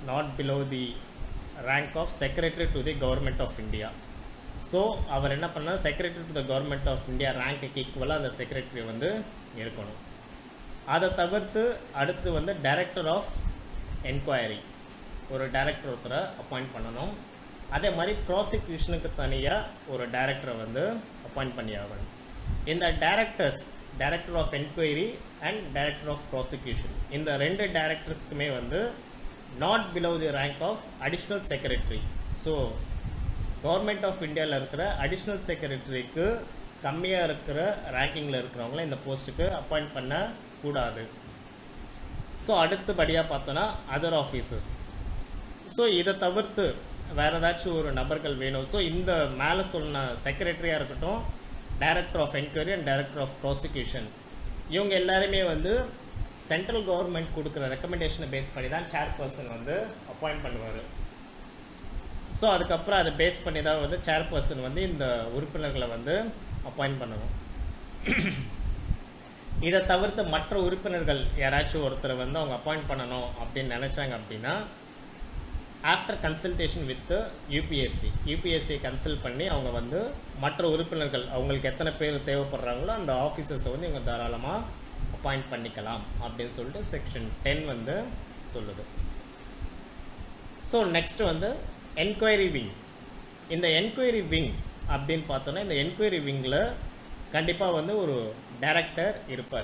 not below the rank of secretary to the government of India so அவர் என்ன பண்ணார் secretary to the government of India ரேங்க்குக்கு ஈக்குவலாக அந்த செக்ரட்டரி வந்து இருக்கணும் அதை தவிர்த்து அடுத்து வந்து டைரக்டர் ஆஃப் என்கொயரி ஒரு டைரக்டர் ஒருத்தரை அப்பாயிண்ட் பண்ணணும் அதே மாதிரி ப்ராசிக்யூஷனுக்கு தனியாக ஒரு டைரக்டரை வந்து அப்பாயிண்ட் பண்ணி ஆகணும் இந்த directors director of enquiry and director of prosecution இந்த ரெண்டு டைரக்டர்ஸ்க்குமே வந்து not below the rank of additional secretary so government of இந்தியாவில் இருக்கிற அடிஷ்னல் செக்ரட்டரிக்கு கம்மியாக இருக்கிற ரேங்கிங்கில் இருக்கிறவங்கள இந்த போஸ்ட்டுக்கு அப்பாயிண்ட் பண்ண கூடாது ஸோ அடுத்தபடியாக பார்த்தோன்னா அதர் ஆஃபீஸர்ஸ் ஸோ இதை தவிர்த்து வேறு ஏதாச்சும் ஒரு நபர்கள் வேணும் ஸோ இந்த மேலே சொன்ன செக்ரட்டரியாக இருக்கட்டும் director of enquiry and director of prosecution இவங்க எல்லாருமே வந்து சென்ட்ரல் கவர்மெண்ட் கொடுக்குற ரெக்கமெண்டேஷனை பேஸ் பண்ணி தான் சேர்பர்சன் வந்து அப்பாயிண்ட் பண்ணுவார் ஸோ அதுக்கப்புறம் அதை பேஸ் பண்ணி தான் வந்து சேர்பர்சன் வந்து இந்த உறுப்பினர்களை வந்து அப்பாயிண்ட் பண்ணணும் இதை தவிர்த்து மற்ற உறுப்பினர்கள் யாராச்சும் ஒருத்தரை வந்து அவங்க அப்பாயிண்ட் பண்ணணும் அப்படின்னு நினச்சாங்க அப்படின்னா after consultation with UPSC UPSC consult பண்ணி அவங்க வந்து மற்ற உறுப்பினர்கள் அவங்களுக்கு எத்தனை பேர் தேவைப்படுறாங்களோ அந்த ஆஃபீஸர்ஸை வந்து இவங்க தாராளமாக அப்பாயிண்ட் பண்ணிக்கலாம் அப்படின்னு சொல்லிட்டு செக்ஷன் டென் வந்து சொல்லுது ஸோ நெக்ஸ்ட் வந்து என்கொயரி விங் இந்த என்கொயரி விங் அப்படின்னு பார்த்தோன்னா இந்த என்கொயரி விங்கில் கண்டிப்பாக வந்து ஒரு டைரக்டர் இருப்பார்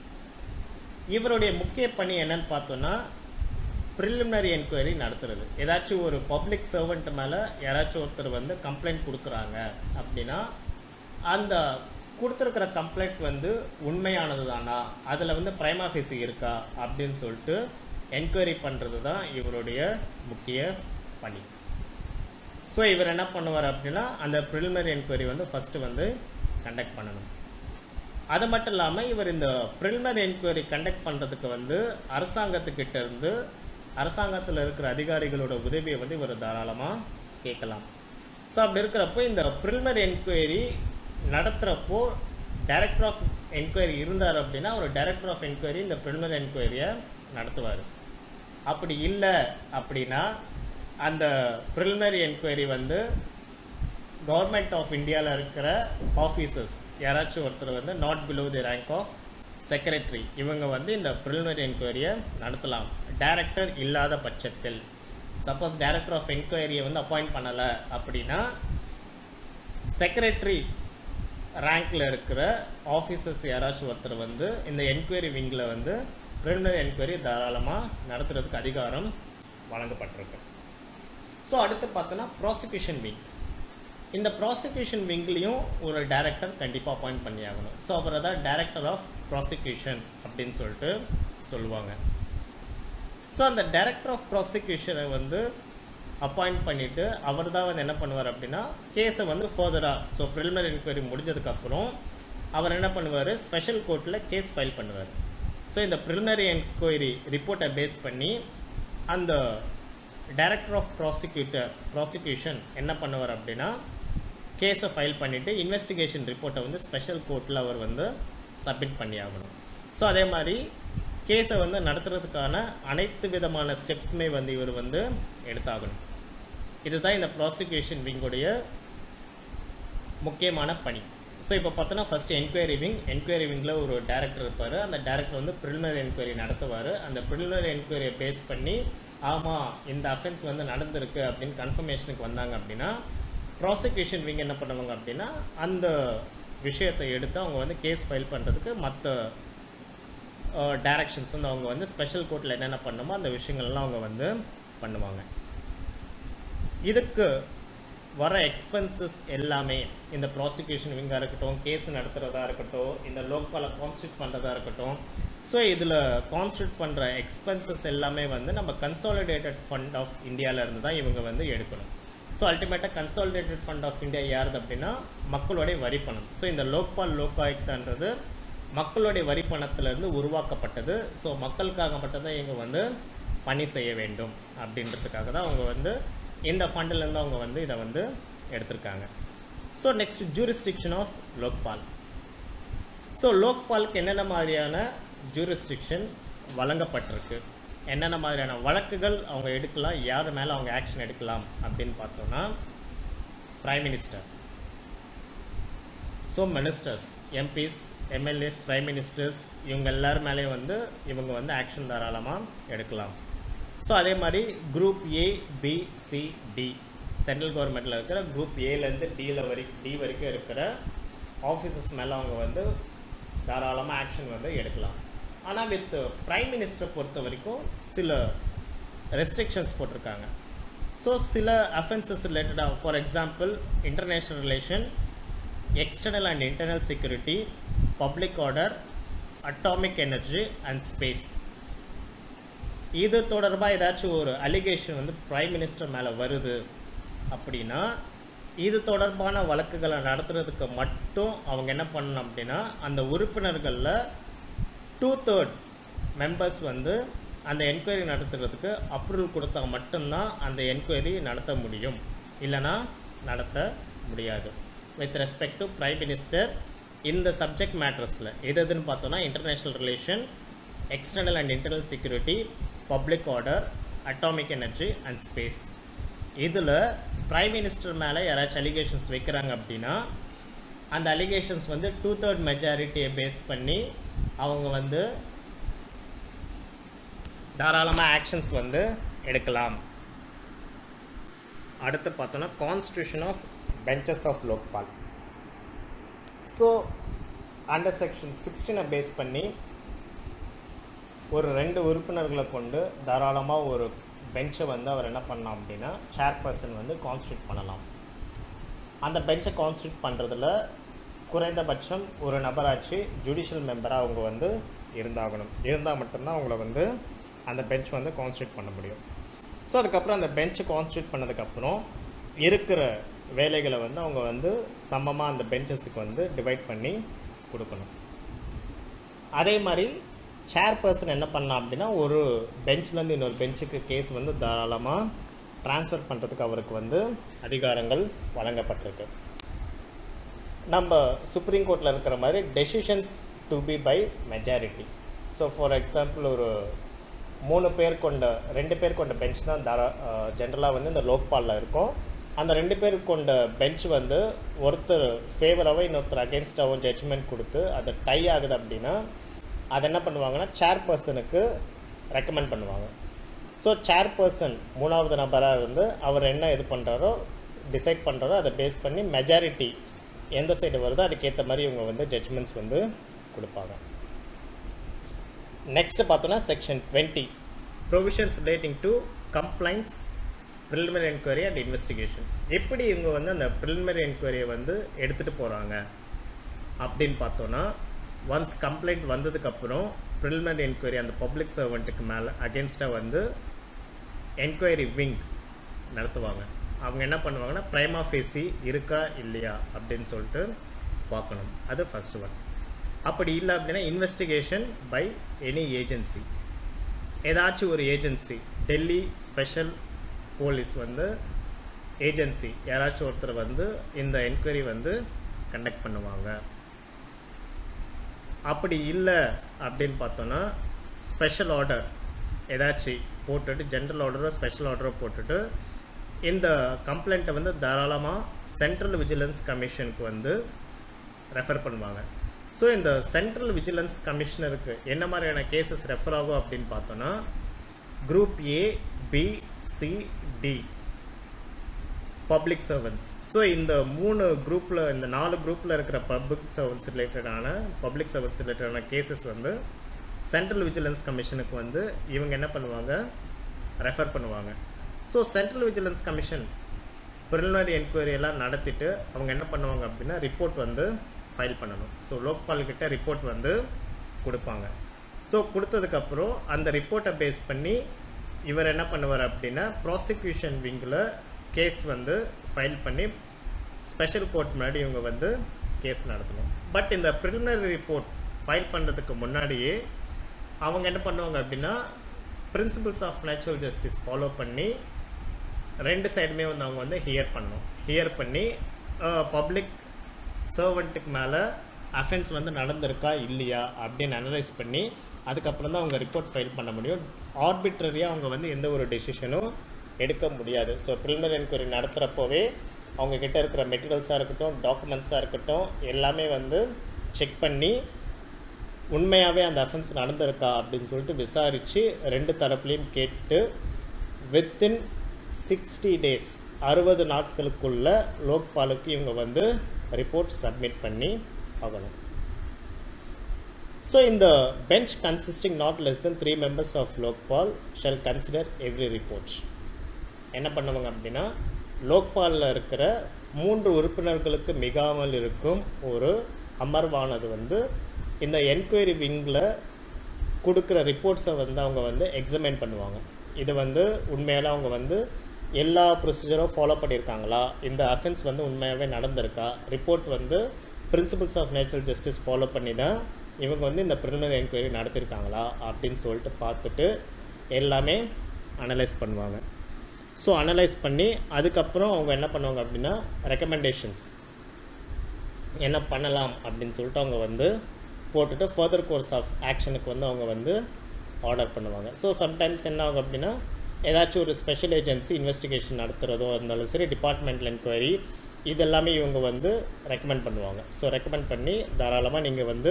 இவருடைய முக்கிய பணி என்னன்னு பார்த்தோன்னா ப்ரிலிமினரி என்கொயரி நடத்துறது ஏதாச்சும் ஒரு பப்ளிக் சர்வெண்ட் மேலே யாராச்சும் ஒருத்தர் வந்து கம்ப்ளைண்ட் கொடுக்குறாங்க அப்படின்னா அந்த கொடுத்துருக்கிற கம்ப்ளைண்ட் வந்து உண்மையானது தானா அதில் வந்து பிரைம் ஆஃபீஸ் இருக்கா அப்படின்னு சொல்லிட்டு என்கொயரி பண்ணுறது தான் இவருடைய முக்கிய பணி ஸோ இவர் என்ன பண்ணுவார் அப்படின்னா அந்த ப்ரிலிமினரி என்கொயரி வந்து ஃபஸ்ட்டு வந்து கண்டக்ட் பண்ணணும் அது மட்டும் இல்லாமல் இவர் இந்த ப்ரிலிமினரி என்கொயரி கண்டக்ட் பண்ணுறதுக்கு வந்து அரசாங்கத்துக்கிட்ட இருந்து அரசாங்கத்தில் இருக்கிற அதிகாரிகளோட உதவியை வந்து இவர் தாராளமாக கேட்கலாம் ஸோ அப்படி இருக்கிறப்போ இந்த ப்ரிலிமினரி என்கொயரி நடத்துகிறப்போ டைரக்டர் ஆஃப் என்கொயரி இருந்தார் அப்படின்னா ஒரு டைரக்டர் ஆஃப் என்கொயரி இந்த ப்ரிலிமினரி என்கொயரியை நடத்துவார் அப்படி இல்லை அப்படின்னா அந்த ப்ரிலிமினரி என்கொயரி வந்து கவர்மெண்ட் ஆஃப் இந்தியாவில் இருக்கிற ஆஃபீஸர்ஸ் யாராச்சும் ஒருத்தர் வந்து not below the rank of secretary இவங்க வந்து இந்த ப்ரிலிமினரி என்கொயரியை நடத்தலாம் டைரக்டர் இல்லாத பட்சத்தில் சப்போஸ் டைரக்டர் ஆஃப் என்கொயரியை வந்து அப்பாயிண்ட் பண்ணலை அப்படின்னா செக்ரட்டரி ரேங்க்கில் இருக்கிற ஆஃபீஸர்ஸ் யாராச்சும் ஒருத்தர் வந்து இந்த என்கொயரி விங்கில் வந்து ப்ரிலிமினரி என்கொயரி தாராளமாக நடத்துறதுக்கு அதிகாரம் வழங்கப்பட்டிருக்கு ஸோ அடுத்து பார்த்தோன்னா ப்ராசிக்யூஷன் விங் இந்த ப்ராசிக்யூஷன் விங்லேயும் ஒரு டைரக்டர் கண்டிப்பாக அப்பாயிண்ட் பண்ணி ஆகணும் ஸோ அவரை தான் டைரக்டர் ஆஃப் ப்ராசிக்யூஷன் அப்படின்னு சொல்லிட்டு சொல்லுவாங்க ஸோ அந்த டைரக்டர் ஆஃப் ப்ராசிக்யூஷனை வந்து அப்பாயிண்ட் பண்ணிவிட்டு அவர் தான் வந்து என்ன பண்ணுவார் அப்படின்னா கேஸை வந்து ஃபர்தராக ஸோ ப்ரிலிமினரி என்கொயரி முடிஞ்சதுக்கப்புறம் அவர் என்ன பண்ணுவார் ஸ்பெஷல் கோர்ட்டில் கேஸ் ஃபைல் பண்ணுவார் ஸோ இந்த ப்ரிலிமினரி என்கொயரி ரிப்போர்ட்டை பேஸ் பண்ணி அந்த டைரக்டர் ஆஃப் ப்ராசிக்யூட்டர் ப்ராசிக்யூஷன் என்ன பண்ணுவார் அப்படின்னா கேஸை ஃபைல் பண்ணிவிட்டு இன்வெஸ்டிகேஷன் ரிப்போர்ட்டை வந்து ஸ்பெஷல் கோர்ட்டில் அவர் வந்து சப்மிட் பண்ணி ஆகணும் ஸோ அதே மாதிரி கேஸை வந்து நடத்துறதுக்கான அனைத்து விதமான ஸ்டெப்ஸுமே வந்து இவர் வந்து எடுத்தாகணும் இதுதான் இந்த ப்ராசிக்யூஷன் விங்குடைய முக்கியமான பணி ஸோ இப்போ பார்த்தோன்னா ஃபர்ஸ்ட் என்கொயரி விங் என்கொயரி விங்கில் ஒரு டேரக்டர் இருப்பார் அந்த டேரக்டர் வந்து ப்ரிலிமினரி என்கொயரி நடத்துவார் அந்த ப்ரிலிமினரி என்கொயரியை பேஸ் பண்ணி ஆமாம் இந்த அஃபென்ஸ் வந்து நடந்திருக்கு அப்படின்னு கன்ஃபர்மேஷனுக்கு வந்தாங்க அப்படின்னா ப்ராசிக்யூஷன் விங் என்ன பண்ணுவாங்க அப்படின்னா அந்த விஷயத்தை எடுத்து அவங்க வந்து கேஸ் ஃபைல் பண்ணுறதுக்கு மற்ற டைரக்ஷன்ஸ் வந்து அவங்க வந்து ஸ்பெஷல் கோர்ட்டில் என்னென்ன பண்ணுமோ அந்த விஷயங்கள்லாம் அவங்க வந்து பண்ணுவாங்க இதுக்கு வர எக்ஸ்பென்சஸ் எல்லாமே இந்த ப்ராசிக்யூஷன் விங்காக இருக்கட்டும் கேஸ் நடத்துகிறதா இருக்கட்டும் இந்த லோக்கலை கான்ஸ்டியூட் பண்ணுறதா இருக்கட்டும் ஸோ இதில் கான்ஸ்டியூட் பண்ணுற எக்ஸ்பென்சஸ் எல்லாமே வந்து நம்ம கன்சாலிடேட்டட் ஃபண்ட் ஆஃப் இந்தியாவில் இருந்து தான் இவங்க வந்து எடுக்கணும் ஸோ அல்டிமேட்டாக கன்சாலிடேட்டட் ஃபண்ட் ஆஃப் இந்தியா யாருது அப்படின்னா மக்களுடைய வரி பணம் ஸோ இந்த லோக்பால் லோகாயுக்தான்றது மக்களுடைய வரி பணத்திலிருந்து உருவாக்கப்பட்டது ஸோ மக்களுக்காக மட்டும்தான் இவங்க வந்து பணி செய்ய வேண்டும் அப்படின்றதுக்காக தான் அவங்க வந்து இந்த ஃபண்டிலேருந்து அவங்க வந்து இதை வந்து எடுத்திருக்காங்க so next jurisdiction of Lokpal so லோக்பாலுக்கு என்னென்ன மாதிரியான ஜூரிஸ்டிக்ஷன் வழங்கப்பட்டிருக்கு என்னென்ன மாதிரியான வழக்குகள் அவங்க எடுக்கலாம் யார் மேலே அவங்க ஆக்ஷன் எடுக்கலாம் அப்படின்னு பார்த்தோன்னா prime minister so ministers MPs MLAs prime ministers இவங்க எல்லார் மேலேயும் வந்து இவங்க வந்து ஆக்ஷன் தாராளமாக எடுக்கலாம் ஸோ அதே மாதிரி group A B C D central கவர்மெண்ட்டில் இருக்கிற குரூப் ஏலேருந்து டியில் வரை டி வரைக்கும் இருக்கிற ஆஃபீஸஸ் மேலே அவங்க வந்து தாராளமாக ஆக்ஷன் வந்து எடுக்கலாம் ஆனால் வித் பிரைம் மினிஸ்டரை பொறுத்த வரைக்கும் சில ரெஸ்ட்ரிக்ஷன்ஸ் போட்டிருக்காங்க ஸோ சில அஃபென்சஸ் ரிலேட்டடாக for example international relation external and internal security public order atomic energy and space இது தொடர்பாக ஏதாச்சும் ஒரு அலிகேஷன் வந்து பிரைம் மினிஸ்டர் மேலே வருது அப்படின்னா இது தொடர்பான வழக்குகளை நடத்துறதுக்கு மட்டும் அவங்க என்ன பண்ணணும் அப்படின்னா அந்த உறுப்பினர்களில் டூ தேர்ட் மெம்பர்ஸ் வந்து அந்த என்கொயரி நடத்துறதுக்கு அப்ரூவல் கொடுத்தா மட்டும்தான் அந்த என்கொயரி நடத்த முடியும் இல்லைனா நடத்த முடியாது with respect to prime minister இந்த சப்ஜெக்ட் மேட்டர்ஸில் எது எதுன்னு பார்த்தோன்னா international relation external and internal security public order atomic energy and space இதில் பிரைம் மினிஸ்டர் மேலே யாராச்சும் அலிகேஷன்ஸ் வைக்கிறாங்க அப்படின்னா அந்த அலிகேஷன்ஸ் வந்து டூ தேர்ட் மெஜாரிட்டியை பேஸ் பண்ணி அவங்க வந்து தாராளமாக ஆக்ஷன்ஸ் வந்து எடுக்கலாம் அடுத்து பார்த்தோன்னா constitution of benches of Lokpal so under section சிக்ஸ்டீனை பேஸ் பண்ணி ஒரு ரெண்டு உறுப்பினர்களை கொண்டு தாராளமாக ஒரு பெஞ்சை வந்து அவர் என்ன பண்ணலாம் அப்படின்னா சேர்பர்சன் வந்து கான்ஸ்டியூட் பண்ணலாம் அந்த பெஞ்சை கான்ஸ்டியூட் பண்ணுறதுல குறைந்தபட்சம் ஒரு நபராச்சு ஜுடிஷியல் மெம்பராக அவங்க வந்து இருந்தாகணும் இருந்தால் மட்டும்தான் அவங்கள வந்து அந்த பெஞ்ச் வந்து கான்ஸ்டியூட் பண்ண முடியும் ஸோ அதுக்கப்புறம் அந்த பெஞ்சை கான்ஸ்டியூட் பண்ணதுக்கப்புறம் இருக்கிற வேலைகளை வந்து அவங்க வந்து சமமாக அந்த பெஞ்சஸுக்கு வந்து டிவைட் பண்ணி கொடுக்கணும் அதே மாதிரி சேர்பர்சன் என்ன பண்ணலாம் அப்படின்னா ஒரு பெஞ்ச்லேருந்து இன்னொரு பெஞ்சுக்கு கேஸ் வந்து தாராளமாக ட்ரான்ஸ்ஃபர் பண்ணுறதுக்கு அவருக்கு வந்து அதிகாரங்கள் வழங்கப்பட்டிருக்கு நம்ம சுப்ரீம் கோர்ட்டில் இருக்கிற மாதிரி decisions to be by majority so for example ஒரு மூணு பேர் கொண்ட ரெண்டு பேர் கொண்ட பெஞ்ச் தான் தாரா ஜென்ரலாக வந்து இந்த லோக்பாலில் இருக்கும் அந்த ரெண்டு பேர் கொண்ட பெஞ்ச் வந்து ஒருத்தர் ஃபேவராகவும் இன்னொருத்தர் அகேன்ஸ்டாகவும் ஜட்ஜ்மெண்ட் கொடுத்து அது டை ஆகுது அப்படின்னா அதை என்ன பண்ணுவாங்கன்னா சேர்பர்சனுக்கு ரெக்கமெண்ட் பண்ணுவாங்க ஸோ சேர்பர்சன் மூணாவது நபராக இருந்து அவர் என்ன இது பண்ணுறாரோ டிசைட் பண்ணுறாரோ அதை பேஸ் பண்ணி மெஜாரிட்டி எந்த சைடு வருதோ அதுக்கேற்ற மாதிரி இவங்க வந்து ஜட்ஜ்மெண்ட்ஸ் வந்து கொடுப்பாங்க நெக்ஸ்ட் பார்த்தோன்னா section twenty provisions relating to complaints preliminary enquiry and investigation எப்படி இவங்க வந்து அந்த ப்ரிலிமினரி என்கொயரியை வந்து எடுத்துகிட்டு போகிறாங்க அப்படின்னு பார்த்தோன்னா ஒன்ஸ் கம்ப்ளைண்ட் வந்ததுக்கப்புறம் ப்ரிலிமினரி என்கொயரி அந்த பப்ளிக் சர்வெண்ட்டுக்கு மேலே அகேன்ஸ்டாக வந்து என்கொயரி விங் நடத்துவாங்க அவங்க என்ன பண்ணுவாங்கன்னா ப்ரைமா ஃபேஸி இருக்கா இல்லையா அப்படின்னு சொல்லிட்டு பார்க்கணும் அது ஃபஸ்ட் ஒன் அப்படி இல்லை அப்படின்னா இன்வெஸ்டிகேஷன் பை எனி ஏஜென்சி ஏதாச்சும் ஒரு ஏஜென்சி டெல்லி ஸ்பெஷல் போலீஸ் வந்து ஏஜென்சி யாராச்சும் ஒருத்தர் வந்து இந்த என்கொயரி வந்து கண்டக்ட் பண்ணுவாங்க அப்படி இல்லை அப்படின்னு பார்த்தோன்னா ஸ்பெஷல் ஆர்டர் ஏதாச்சும் போட்டுட்டு ஜென்ரல் ஆர்டரோ ஸ்பெஷல் ஆர்டரோ போட்டுட்டு இந்த கம்ப்ளைண்ட்டை வந்து தாராளமாக சென்ட்ரல் விஜிலன்ஸ் கமிஷனுக்கு வந்து ரெஃபர் பண்ணுவாங்க ஸோ இந்த சென்ட்ரல் விஜிலன்ஸ் கமிஷனருக்கு என்ன மாதிரியான கேசஸ் ரெஃபர் ஆகும் அப்படின்னு பார்த்தோன்னா group A B C D public servants so இந்த மூணு குரூப்பில் இந்த நாலு குரூப்பில் இருக்கிற பப்ளிக் சர்வன்ஸ் ரிலேட்டடான பப்ளிக் சர்வன்ஸ் ரிலேட்டடான கேசஸ் வந்து சென்ட்ரல் விஜிலன்ஸ் கமிஷனுக்கு வந்து இவங்க என்ன பண்ணுவாங்க ரெஃபர் பண்ணுவாங்க so central vigilance commission preliminary enquiry எல்லாம் நடத்திட்டு அவங்க என்ன பண்ணுவாங்க அப்படின்னா ரிப்போர்ட் வந்து ஃபைல் பண்ணணும் ஸோ லோக்பால் கிட்ட ரிப்போர்ட் வந்து கொடுப்பாங்க ஸோ கொடுத்ததுக்கப்புறம் அந்த ரிப்போர்ட்டை பேஸ் பண்ணி இவர் என்ன பண்ணுவார் அப்படின்னா ப்ராசிக்யூஷன் விங்கில் கேஸ் வந்து ஃபைல் பண்ணி ஸ்பெஷல் கோர்ட் முன்னாடி இவங்க வந்து கேஸ் நடத்தணும் பட் இந்த ப்ரிலிமினரி ரிப்போர்ட் ஃபைல் பண்ணுறதுக்கு முன்னாடியே அவங்க என்ன பண்ணுவாங்க அப்படின்னா principles of natural justice follow பண்ணி ரெண்டு சைடுமே வந்து அவங்க வந்து ஹியர் பண்ணணும் ஹியர் பண்ணி பப்ளிக் சர்வெண்ட்டுக்கு மேலே அஃபென்ஸ் வந்து நடந்திருக்கா இல்லையா அப்படின்னு அனலைஸ் பண்ணி அதுக்கப்புறம் தான் அவங்க ரிப்போர்ட் ஃபைல் பண்ண முடியும் ஆர்பிட்ரரியாக அவங்க வந்து எந்த ஒரு டெசிஷனும் எடுக்க முடியாது ஸோ ப்ரிலிமினரி என்கொயரி நடத்துகிறப்போவே அவங்க கிட்ட இருக்கிற மெட்டீரியல்ஸாக இருக்கட்டும் டாக்குமெண்ட்ஸாக இருக்கட்டும் எல்லாமே வந்து செக் பண்ணி உண்மையாகவே அந்த அஃபென்ஸ் நடந்திருக்கா அப்படின்னு சொல்லிட்டு விசாரித்து ரெண்டு தரப்புலையும் கேட்டுட்டு வித்தின் சிக்ஸ்டி டேஸ் அறுபது நாட்களுக்குள்ள லோக்பாலுக்கு இவங்க வந்து ரிப்போர்ட் சப்மிட் பண்ணி ஆகணும் ஸோ இந்த bench consisting not less than three members of Lokpal shall consider every report என்ன பண்ணுவாங்க அப்படின்னா லோக்பாலில் இருக்கிற மூன்று உறுப்பினர்களுக்கு மிகாமல் இருக்கும் ஒரு அமர்வானது வந்து இந்த என்கொயரி விங்கில் கொடுக்குற ரிப்போர்ட்ஸை வந்து அவங்க வந்து எக்ஸாமின் பண்ணுவாங்க இது வந்து உண்மையால அவங்க வந்து எல்லா ப்ரொசீஜரும் ஃபாலோ பண்ணியிருக்காங்களா இந்த அஃபென்ஸ் வந்து உண்மையாகவே நடந்திருக்கா ரிப்போர்ட் வந்து principles of natural justice follow பண்ணி தான் இவங்க வந்து இந்த ப்ரிலிமினரி என்கொயரி நடத்திருக்காங்களா அப்படின்னு சொல்லிட்டு பார்த்துட்டு எல்லாமே அனலைஸ் பண்ணுவாங்க ஸோ அனலைஸ் பண்ணி அதுக்கப்புறம் அவங்க என்ன பண்ணுவாங்க அப்படின்னா ரெக்கமெண்டேஷன்ஸ் என்ன பண்ணலாம் அப்படின்னு சொல்லிட்டு அவங்க வந்து போட்டுட்டு ஃபர்தர் கோர்ஸ் ஆஃப் ஆக்ஷனுக்கு வந்து அவங்க வந்து ஆர்டர் பண்ணுவாங்க ஸோ சம்டைம்ஸ் என்ன ஆகும் அப்படின்னா ஏதாச்சும் ஒரு ஸ்பெஷல் ஏஜென்சி இன்வெஸ்டிகேஷன் நடத்துகிறதோ இருந்தாலும் சரி டிபார்ட்மெண்டல் என்கொயரி இதெல்லாமே இவங்க வந்து ரெக்கமெண்ட் பண்ணுவாங்க ஸோ ரெக்கமெண்ட் பண்ணி தாராளமாக நீங்கள் வந்து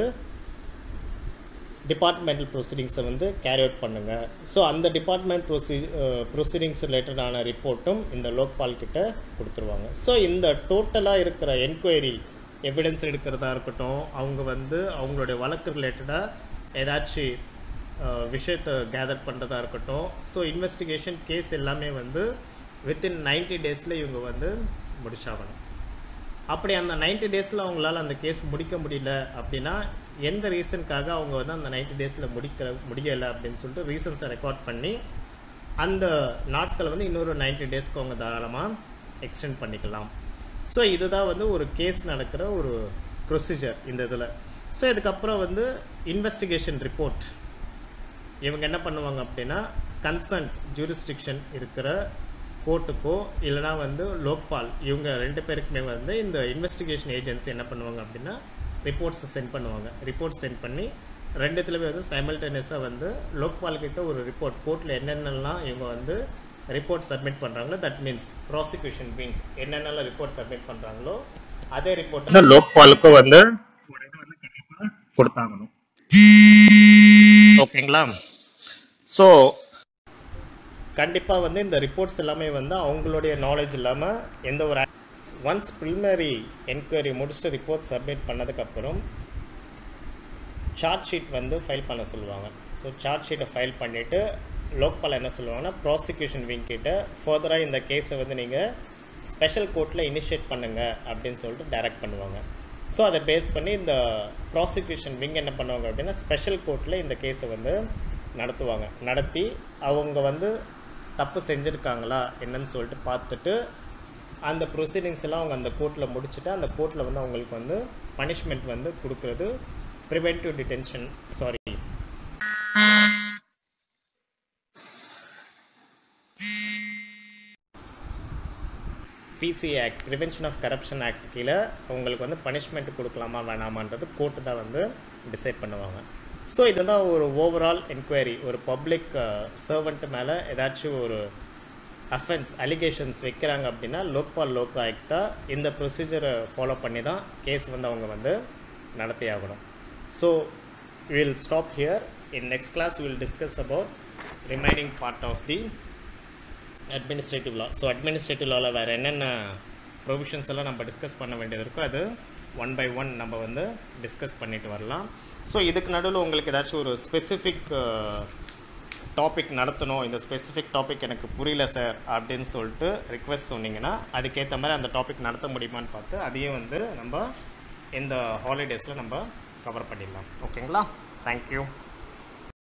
டிபார்ட்மெண்டல் ப்ரொசீடிங்ஸை வந்து கேரி அவுட் பண்ணுங்கள் ஸோ அந்த டிபார்ட்மெண்ட் ப்ரொசீ ப்ரொசீடிங்ஸ் ரிலேட்டடான ரிப்போர்ட்டும் இந்த லோக்பால் கிட்ட கொடுத்துருவாங்க ஸோ இந்த டோட்டலாக இருக்கிற என்கொயரி எவிடன்ஸ் எடுக்கிறதா இருக்கட்டும் அவங்க வந்து அவங்களுடைய வழக்கு ரிலேட்டடாக ஏதாச்சும் விஷயத்தை கேதர் பண்ணுறதா இருக்கட்டும் ஸோ இன்வெஸ்டிகேஷன் கேஸ் எல்லாமே வந்து வித்தின் நைன்டி டேஸில் இவங்க வந்து முடிச்சாகணும் அப்படி அந்த நைன்டி டேஸில் அவங்களால அந்த கேஸ் முடிக்க முடியல அப்படின்னா எந்த ரீசனுக்காக அவங்க வந்து அந்த நைன்டி டேஸில் முடிக்க முடியலை அப்படின்னு சொல்லிட்டு ரீசன்ஸை ரெக்கார்ட் பண்ணி அந்த நாட்களை வந்து இன்னொரு நைன்டி டேஸ்க்கு அவங்க தாராளமாக எக்ஸ்டெண்ட் பண்ணிக்கலாம் ஸோ இதுதான் வந்து ஒரு கேஸ் நடக்கிற ஒரு ப்ரொசீஜர் இந்த இதில் ஸோ இதுக்கப்புறம் வந்து இன்வெஸ்டிகேஷன் ரிப்போர்ட் இவங்க என்ன பண்ணுவாங்க அப்படின்னா கன்சர்ன்ட் ஜூரிஸ்டிக்ஷன் இருக்கிற கோர்ட்டுக்கோ இல்லைனா வந்து லோக்பால் இவங்க ரெண்டு பேருக்குமே வந்து இந்த இன்வெஸ்டிகேஷன் ஏஜென்சி என்ன பண்ணுவாங்க அப்படின்னா ரிப்போர்ட்ஸை சென்ட் பண்ணுவாங்க ரிப்போர்ட் சென்ட் பண்ணி ரெண்டுத்துலேயுமே வந்து சைமல்டேனியஸாக வந்து லோக்பால் கிட்ட ஒரு ரிப்போர்ட் கோர்ட்டில் என்னென்னலாம் இவங்க வந்து ரிப்போர்ட் சப்மிட் பண்ணுறாங்களோ தட் மீன்ஸ் ப்ராசிக்யூஷன் விங் என்னென்னலாம் ரிப்போர்ட் சப்மிட் பண்ணுறாங்களோ அதே ரிப்போர்ட் லோக்பாலுக்கும் வந்து கொடுத்தாங்கணும் ஓகேங்களா ஸோ கண்டிப்பாக வந்து இந்த ரிப்போர்ட்ஸ் எல்லாமே வந்து அவங்களுடைய நாலேஜ் இல்லாமல் எந்த ஒரு ஒன்ஸ் ப்ரிலிமினரி என்கொயரி முடிச்சுட்டு ரிப்போர்ட் சப்மிட் பண்ணதுக்கப்புறம் சார்ஜ் ஷீட் வந்து ஃபைல் பண்ண சொல்லுவாங்க ஸோ சார்ஜ் ஷீட்டை ஃபைல் பண்ணிவிட்டு லோக்பால் என்ன சொல்லுவாங்கன்னா ப்ராசிக்யூஷன் விங் கிட்ட ஃபர்தராக இந்த கேஸை வந்து நீங்கள் ஸ்பெஷல் கோர்ட்டில் இனிஷியேட் பண்ணுங்கள் அப்படின்னு சொல்லிட்டு டைரக்ட் பண்ணுவாங்க ஸோ அதை பேஸ் பண்ணி இந்த ப்ராசிக்யூஷன் விங் என்ன பண்ணுவாங்க அப்படின்னா ஸ்பெஷல் கோர்ட்டில் இந்த கேஸை வந்து நடத்துவாங்க நடத்தி அவங்க வந்து தப்பு செஞ்சுருக்காங்களா என்னன்னு சொல்லிட்டு பார்த்துட்டு அந்த ப்ரொசீடிங்ஸ் எல்லாம் அவங்க அந்த கோர்ட்டில் முடிச்சுட்டு அந்த கோர்ட்டில் வந்து அவங்களுக்கு வந்து பனிஷ்மெண்ட் வந்து கொடுக்குறது preventive detention sorry PC act prevention of corruption act கீழே உங்களுக்கு வந்து பனிஷ்மெண்ட் கொடுக்கலாமா வேணாமான்றது கோர்ட்டு தான் வந்து டிசைட் பண்ணுவாங்க ஸோ இதுதான் ஒரு ஓவரால் என்கொயரி ஒரு பப்ளிக் சர்வெண்ட் மேலே ஏதாச்சும் ஒரு அஃபென்ஸ் அலிகேஷன்ஸ் வைக்கிறாங்க அப்படின்னா லோக்பால் லோக் ஆக்டா இந்த ப்ரொசீஜரை ஃபாலோ பண்ணி தான் கேஸ் வந்து அவங்க வந்து நடத்தி ஆகணும் so will stop here in next class will discuss about remaining part of the administrative law so administrative லாவில் வேறு என்னென்ன ப்ரொவிஷன்ஸ் எல்லாம் நம்ம டிஸ்கஸ் பண்ண வேண்டியது இருக்கோ அது ஒன் பை ஒன் நம்ம வந்து டிஸ்கஸ் பண்ணிட்டு வரலாம் ஸோ இதுக்கு நடுவில் உங்களுக்கு ஏதாச்சும் ஒரு ஸ்பெசிஃபிக் டாபிக் நடத்தணும் இந்த ஸ்பெசிஃபிக் டாபிக் எனக்கு புரியல சார் அப்படின்னு சொல்லிட்டு ரிக்வெஸ்ட் சொன்னீங்கன்னா அதுக்கேற்ற மாதிரி அந்த டாபிக் நடத்த முடியுமான்னு பார்த்து அதையும் வந்து நம்ம இந்த ஹாலிடேஸில் நம்ம கவர் பண்ணிடலாம் ஓகேங்களா தேங்க்யூ